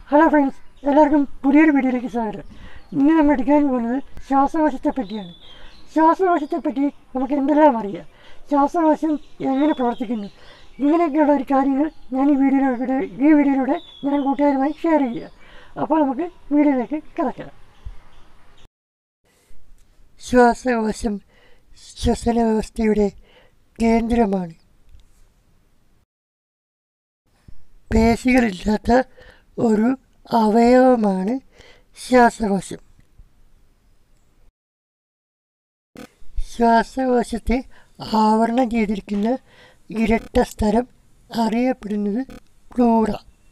hello friends എല്ലാവർക്കും പുതിയൊരു വീഡിയോയിലേക്ക് സ്വാഗതം ഇന്ന് നമ്മൾ എടുക്കാൻ പോകുന്നത് ശ്വാസകോശത്തെ പറ്റിയാണ് ശ്വാസകോശത്തെ പറ്റി നമുക്ക് എന്തെല്ലാം അറിയാം ശ്വാസകോശം എങ്ങനെ പ്രവർത്തിക്കുന്നു ഇങ്ങനെയൊക്കെയുള്ള ഒരു കാര്യങ്ങൾ ഞാൻ ഈ വീഡിയോയിലൂടെ ഈ വീഡിയോയിലൂടെ ഞാൻ കൂട്ടുകാരുമായി ഷെയർ ചെയ്യുക അപ്പോൾ നമുക്ക് വീഡിയോയിലേക്ക് കിടക്കാം ശ്വാസകോശം ശ്വസന വ്യവസ്ഥയുടെ കേന്ദ്രമാണ് പേശികളില്ലാത്ത ഒരു അവയവമാണ് ശ്വാസകോശം ശ്വാസകോശത്തെ ആവരണം ചെയ്തിരിക്കുന്ന ഇരട്ട സ്ഥലം അറിയപ്പെടുന്നത് പ്ലൂറ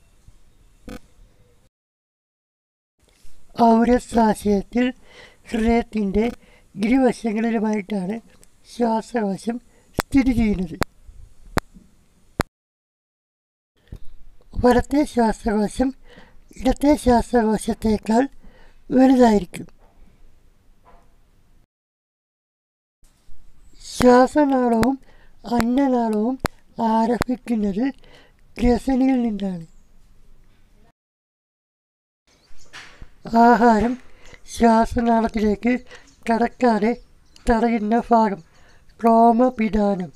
ഔരസാശയത്തിൽ ഹൃദയത്തിൻ്റെ ഇരുവശങ്ങളിലുമായിട്ടാണ് ശ്വാസകോശം സ്ഥിതി ചെയ്യുന്നത് വലത്തെ ശ്വാസകോശം ഇടത്തെ ശ്വാസകോശത്തേക്കാൾ വലുതായിരിക്കും ശ്വാസനാളവും അന്നനാളവും ആരംഭിക്കുന്നത് ഗ്രസനിയിൽ നിന്നാണ് ആഹാരം ശ്വാസനാളത്തിലേക്ക് കടക്കാതെ തടയുന്ന ഭാഗം ക്രോമപിതാനം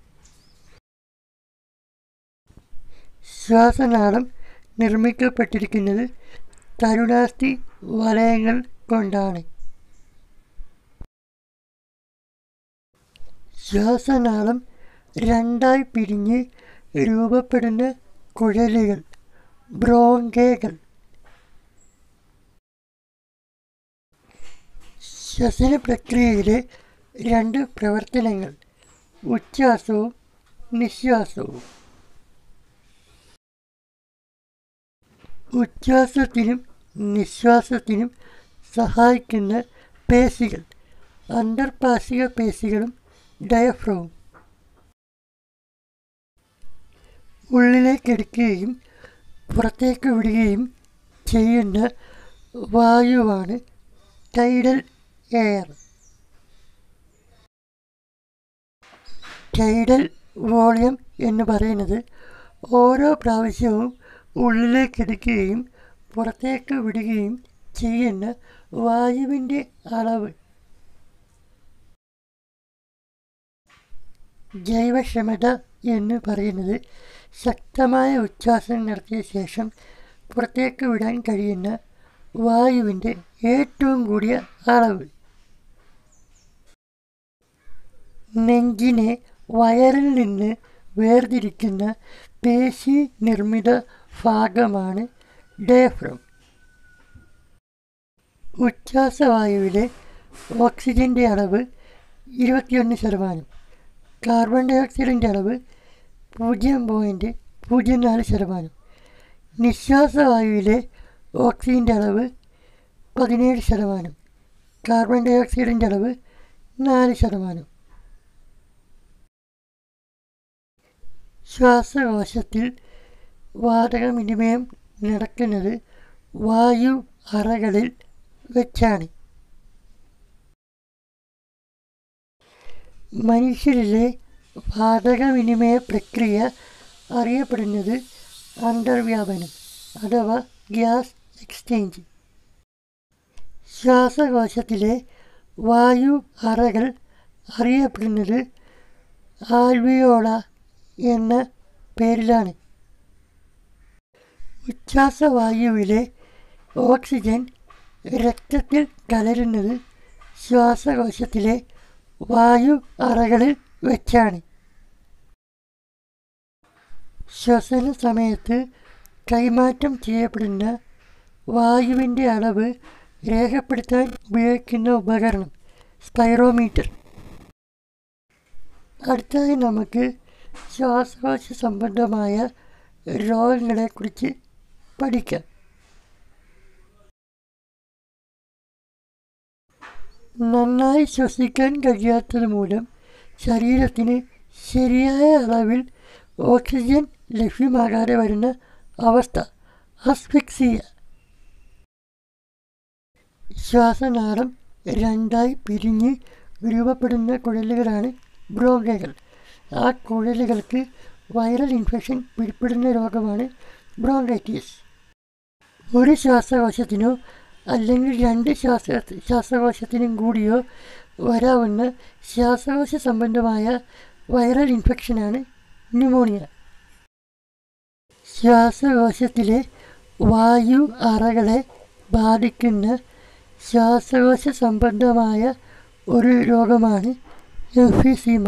ശ്വാസനാളം നിർമ്മിക്കപ്പെട്ടിരിക്കുന്നത് തരുണാസ്ഥി വലയങ്ങൾ കൊണ്ടാണ് ശ്വാസനാളം രണ്ടായി പിരിഞ്ഞ് രൂപപ്പെടുന്ന കുഴലുകൾ ബ്രോങ്കേകൾ ശ്വസന പ്രക്രിയയിലെ രണ്ട് പ്രവർത്തനങ്ങൾ ഉച്ഛ്വാസവും നിശ്വാസവും ഉച്ഛ്വാസത്തിനും നിശ്വാസത്തിനും സഹായിക്കുന്ന പേശികൾ അന്തർപാശിക പേശികളും ഡയഫ്രവും ഉള്ളിലേക്കെടുക്കുകയും പുറത്തേക്ക് വിടുകയും ചെയ്യുന്ന വായുവാണ് ടൈഡൽ എയർ ടൈഡൽ വോളിയം എന്ന് പറയുന്നത് ഓരോ പ്രാവശ്യവും ഉള്ളിലേക്കെടുക്കുകയും പുറത്തേക്ക് വിടുകയും ചെയ്യുന്ന വായുവിൻ്റെ അളവ് ജൈവക്ഷമത എന്ന് പറയുന്നത് ശക്തമായ ഉച്ഛ്വാസം നടത്തിയ ശേഷം പുറത്തേക്ക് വിടാൻ കഴിയുന്ന വായുവിൻ്റെ ഏറ്റവും കൂടിയ അളവ് നെഞ്ചിനെ വയറിൽ നിന്ന് വേർതിരിക്കുന്ന പേശി നിർമ്മിത ഭാഗമാണ് ഡയഫ്രം ഉച്ഛ്വാസവായുവിലെ ഓക്സിജൻ്റെ അളവ് ഇരുപത്തിയൊന്ന് ശതമാനം കാർബൺ ഡൈ ഓക്സൈഡിൻ്റെ അളവ് പൂജ്യം പോയിൻറ്റ് പൂജ്യം നാല് ശതമാനം നിശ്വാസവായുവിലെ ഓക്സിജൻ്റെ അളവ് പതിനേഴ് ശതമാനം കാർബൺ ഡൈ ഓക്സൈഡിൻ്റെ അളവ് നാല് ശതമാനം ശ്വാസകോശത്തിൽ വാതകവിനിമയം നടക്കുന്നത് വായു അറകളിൽ വെച്ചാണ് മനുഷ്യരിലെ വാതകവിനിമയ പ്രക്രിയ അറിയപ്പെടുന്നത് അന്തർവ്യാപനം അഥവാ ഗ്യാസ് എക്സ്ചേഞ്ച് ശ്വാസകോശത്തിലെ വായു അറകൾ അറിയപ്പെടുന്നത് ആൽവിയോള എന്ന പേരിലാണ് ഉച്ഛ്വാസവായുവിലെ ഓക്സിജൻ രക്തത്തിൽ കലരുന്നത് ശ്വാസകോശത്തിലെ വായു അറകളിൽ വെച്ചാണ് ശ്വസന സമയത്ത് കൈമാറ്റം ചെയ്യപ്പെടുന്ന വായുവിൻ്റെ അളവ് രേഖപ്പെടുത്താൻ ഉപയോഗിക്കുന്ന ഉപകരണം സ്പൈറോമീറ്റർ അടുത്തതായി നമുക്ക് ശ്വാസകോശ സംബന്ധമായ രോഗങ്ങളെക്കുറിച്ച് പഠിക്കാം നന്നായി ശ്വസിക്കാൻ കഴിയാത്തത് മൂലം ശരീരത്തിന് ശരിയായ അളവിൽ ഓക്സിജൻ ലഭ്യമാകാതെ വരുന്ന അവസ്ഥ അസ്ഫിക്സിയ ശ്വാസനാളം രണ്ടായി പിരിഞ്ഞ് രൂപപ്പെടുന്ന കുഴലുകളാണ് ബ്രോങ്കകൾ ആ കുഴലുകൾക്ക് വൈറൽ ഇൻഫെക്ഷൻ പിടിപ്പെടുന്ന രോഗമാണ് ബ്രോങ്കൈറ്റിസ് ഒരു ശ്വാസകോശത്തിനോ അല്ലെങ്കിൽ രണ്ട് ശ്വാസ ശ്വാസകോശത്തിനും കൂടിയോ വരാവുന്ന ശ്വാസകോശ സംബന്ധമായ വൈറൽ ഇൻഫെക്ഷനാണ് ന്യൂമോണിയ ശ്വാസകോശത്തിലെ വായു അറകളെ ബാധിക്കുന്ന ശ്വാസകോശ സംബന്ധമായ ഒരു രോഗമാണ് എംഫിസീമ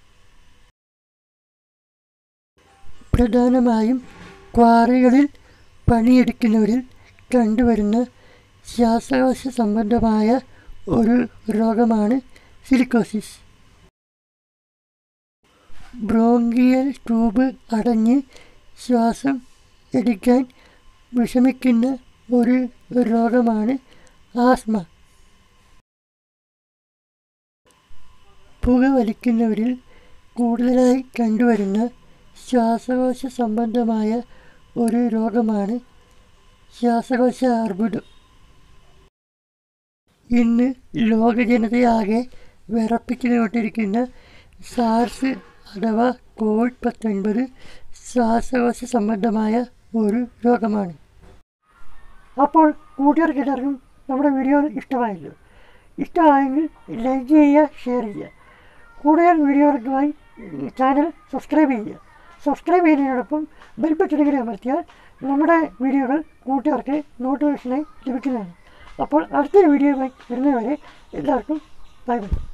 പ്രധാനമായും ക്വാറികളിൽ പണിയെടുക്കുന്നവരിൽ കണ്ടുവരുന്ന ശ്വാസകോശ സംബന്ധമായ ഒരു രോഗമാണ് സിലിക്കോസിസ് ബ്രോങ്കിയൽ ട്യൂബ് അടഞ്ഞ് ശ്വാസം എടുക്കാൻ വിഷമിക്കുന്ന ഒരു രോഗമാണ് ആസ്മ പുക വലിക്കുന്നവരിൽ കൂടുതലായി കണ്ടുവരുന്ന ശ്വാസകോശ സംബന്ധമായ ഒരു രോഗമാണ് ശ്വാസകോശ അർബുദം ഇന്ന് ലോക ജനതയാകെ വിറപ്പിച്ചുകൊണ്ടിരിക്കുന്ന സാർസ് അഥവാ കോവിഡ് പത്തൊൻപത് ശ്വാസകോശ സംബന്ധമായ ഒരു രോഗമാണ് അപ്പോൾ കൂട്ടുകാർക്ക് എല്ലാവർക്കും നമ്മുടെ വീഡിയോ ഇഷ്ടമായല്ലോ ഇഷ്ടമായെങ്കിൽ ലൈക്ക് ചെയ്യുക ഷെയർ ചെയ്യുക കൂടുതൽ വീഡിയോകൾക്കായി ചാനൽ സബ്സ്ക്രൈബ് ചെയ്യുക സബ്സ്ക്രൈബ് ചെയ്യുന്നതിനോടൊപ്പം ബെൽ ബട്ടൺ കൂടി അമർത്തിയാൽ നമ്മുടെ വീഡിയോകൾ കൂട്ടുകാർക്ക് നോട്ടിഫിക്കേഷനായി ലഭിക്കുന്നതാണ് അപ്പോൾ അടുത്തൊരു വീഡിയോയുമായി വരുന്നവരെ എല്ലാവർക്കും ബൈ ബൈ